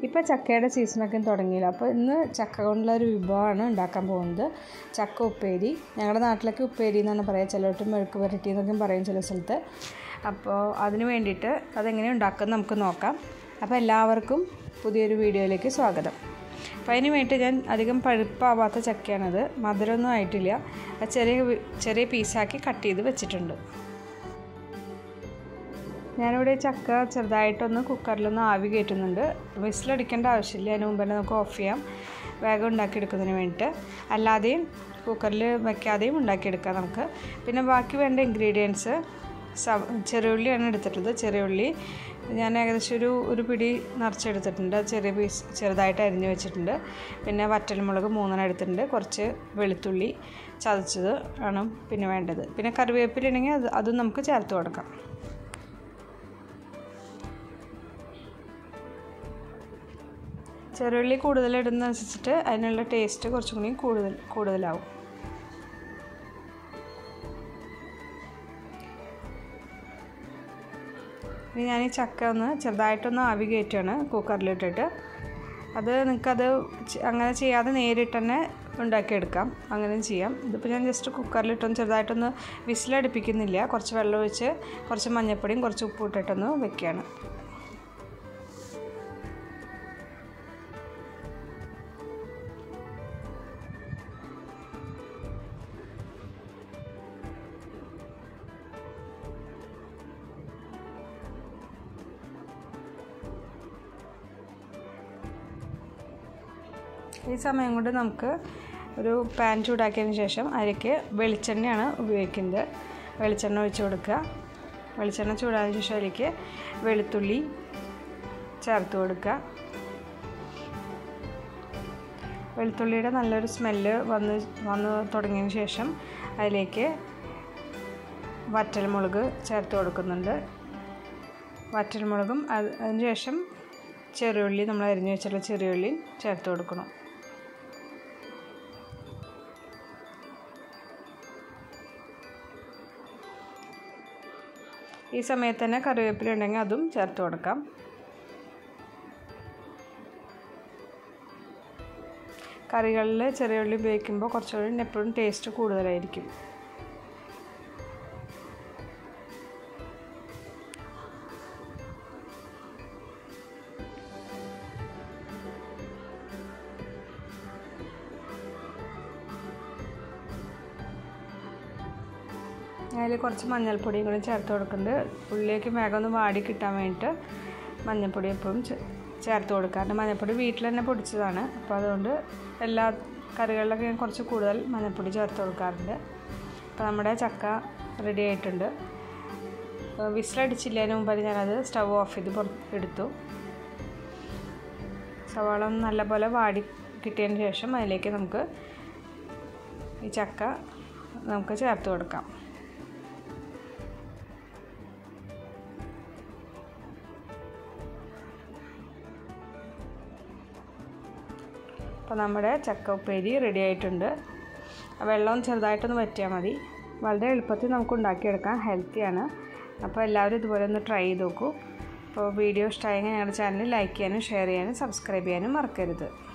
ഇപ്പോൾ ചക്കയുടെ സീസണൊക്കെ തുടങ്ങിയില്ല അപ്പോൾ ഇന്ന് ചക്ക കൊണ്ടുള്ള ഒരു വിഭവമാണ് ഉണ്ടാക്കാൻ പോകുന്നത് ചക്ക ഉപ്പേരി ഞങ്ങളുടെ നാട്ടിലൊക്കെ ഉപ്പേരി എന്നാണ് പറയുക ചിലവട്ടും മെഴുക്ക് പുരട്ടി എന്നൊക്കെ പറയും ചില സ്ഥലത്ത് അപ്പോൾ അതിന് വേണ്ടിയിട്ട് അതെങ്ങനെ ഉണ്ടാക്കുന്നത് നമുക്ക് നോക്കാം അപ്പോൾ എല്ലാവർക്കും പുതിയൊരു വീഡിയോയിലേക്ക് സ്വാഗതം അപ്പോൾ അതിന് വേണ്ടി ഞാൻ അധികം പഴുപ്പാവാത്ത ചക്കയാണത് മധുരമൊന്നും ആയിട്ടില്ല അത് ചെറിയ വി- ചെറിയ പീസാക്കി കട്ട് ചെയ്ത് വെച്ചിട്ടുണ്ട് ഞാനിവിടെ ചക്ക ചെറുതായിട്ടൊന്ന് കുക്കറിലൊന്ന് ആവി കയറ്റുന്നുണ്ട് വിസിലടിക്കേണ്ട ആവശ്യമില്ല അതിന് മുമ്പ് തന്നെ നമുക്ക് ഓഫ് ചെയ്യാം വേഗം ഉണ്ടാക്കിയെടുക്കുന്നതിന് വേണ്ടിയിട്ട് അല്ലാതെയും കുക്കറിൽ വെക്കാതെയും ഉണ്ടാക്കിയെടുക്കാം നമുക്ക് പിന്നെ ബാക്കി വേണ്ട ഇൻഗ്രീഡിയൻസ് സവ ചെറിയുള്ളിയാണ് എടുത്തിട്ടുള്ളത് ചെറിയുള്ളി ഞാൻ ഏകദേശം ഒരു ഒരു പിടി നിറച്ചെടുത്തിട്ടുണ്ട് അത് ചെറിയ പീസ് ചെറുതായിട്ട് അരിഞ്ഞ് വെച്ചിട്ടുണ്ട് പിന്നെ വറ്റൽമുളക് മൂന്നെണ്ണം എടുത്തിട്ടുണ്ട് കുറച്ച് വെളുത്തുള്ളി ചതച്ചത് ആണ് പിന്നെ വേണ്ടത് പിന്നെ കറിവേപ്പില ഉണ്ടെങ്കിൽ അത് അതും നമുക്ക് ചേർത്ത് കൊടുക്കാം ചെറുള്ളി കൂടുതൽ ഇടുന്നതനുസരിച്ചിട്ട് അതിനുള്ള ടേസ്റ്റ് കുറച്ചും കൂടി കൂടുതൽ കൂടുതലാവും ഇനി ഞാൻ ഈ ചക്ക ഒന്ന് ചെറുതായിട്ടൊന്ന് ആവി കയറ്റുകയാണ് കുക്കറിലിട്ടിട്ട് അത് നിങ്ങൾക്കത് ചെ- അങ്ങനെ ചെയ്യാതെ നേരിട്ട് തന്നെ ഉണ്ടാക്കിയെടുക്കാം അങ്ങനെയും ചെയ്യാം ഇതിപ്പോൾ ഞാൻ ജസ്റ്റ് കുക്കറിലിട്ടൊന്ന് ചെറുതായിട്ടൊന്ന് വിസിലടുപ്പിക്കുന്നില്ല കുറച്ച് വെള്ളം ഒഴിച്ച് കുറച്ച് മഞ്ഞൾപ്പൊടിയും കുറച്ച് ഉപ്പും ഇട്ടിട്ടൊന്ന് വെക്കുകയാണ് ഈ സമയം കൊണ്ട് നമുക്ക് ഒരു പാൻ ചൂടാക്കിയതിന് ശേഷം അതിലേക്ക് വെളിച്ചെണ്ണയാണ് ഉപയോഗിക്കുന്നത് വെളിച്ചെണ്ണ ഒഴിച്ച് കൊടുക്കുക വെളിച്ചെണ്ണ ചൂടായതിനു ശേഷം അതിലേക്ക് വെളുത്തുള്ളി ചേർത്ത് കൊടുക്കുക വെളുത്തുള്ളിയുടെ നല്ലൊരു സ്മെല്ല് വന്ന് വന്ന് തുടങ്ങിയതിന് ശേഷം അതിലേക്ക് വറ്റൽമുളക് ചേർത്ത് കൊടുക്കുന്നുണ്ട് വറ്റൽമുളകും അത് അതിന് ശേഷം ചെറിയുള്ളി നമ്മൾ അരിഞ്ഞു വെച്ചുള്ള ചെറിയുള്ളി ചേർത്ത് കൊടുക്കണം ഈ സമയത്ത് തന്നെ കറിവേപ്പില ഉണ്ടെങ്കിൽ അതും ചേർത്ത് കൊടുക്കാം കറികളിൽ ചെറിയ ഉള്ളി ഉപയോഗിക്കുമ്പോൾ കുറച്ചുകൂടി എപ്പോഴും ടേസ്റ്റ് കൂടുതലായിരിക്കും അതിൽ കുറച്ച് മഞ്ഞൾപ്പൊടിയും കൂടി ചേർത്ത് കൊടുക്കുന്നുണ്ട് ഉള്ളിലേക്ക് വേഗം ഒന്ന് വാടി കിട്ടാൻ വേണ്ടിയിട്ട് മഞ്ഞൾപ്പൊടി എപ്പോഴും ചേ- ചേർത്ത് കൊടുക്കാറുണ്ട് മഞ്ഞൾപ്പൊടി വീട്ടിൽ തന്നെ പൊടിച്ചതാണ് അപ്പോൾ അതുകൊണ്ട് എല്ലാ കറികളിലൊക്കെ ഞാൻ കുറച്ച് കൂടുതൽ മഞ്ഞൾപ്പൊടി ചേർത്ത് കൊടുക്കാറുണ്ട് അപ്പോൾ നമ്മുടെ ചക്ക റെഡി ആയിട്ടുണ്ട് വിസിലടിച്ചില്ലതിന് മുമ്പ് ഞാനത് സ്റ്റവ് ഓഫ് ചെയ്ത് പുറ എടുത്തു സവാള ഒന്ന് നല്ലപോലെ വാടി കിട്ടിയതിന് ശേഷം അതിലേക്ക് നമുക്ക് ഈ ചക്ക നമുക്ക് ചേർത്ത് കൊടുക്കാം അപ്പോൾ നമ്മുടെ ചക്ക ഉപ്പേരി റെഡി ആയിട്ടുണ്ട് ആ വെള്ളം ചെറുതായിട്ടൊന്ന് വറ്റിയാൽ മതി വളരെ എളുപ്പത്തിൽ നമുക്ക് ഉണ്ടാക്കിയെടുക്കാം ഹെൽത്തിയാണ് അപ്പോൾ എല്ലാവരും ഇതുപോലെ ഒന്ന് ട്രൈ ചെയ്ത് നോക്കൂ അപ്പോൾ വീഡിയോ ഇഷ്ടമായെങ്കിൽ ഞങ്ങളുടെ ചാനൽ ലൈക്ക് ചെയ്യാനും ഷെയർ ചെയ്യാനും സബ്സ്ക്രൈബ് ചെയ്യാനും മറക്കരുത്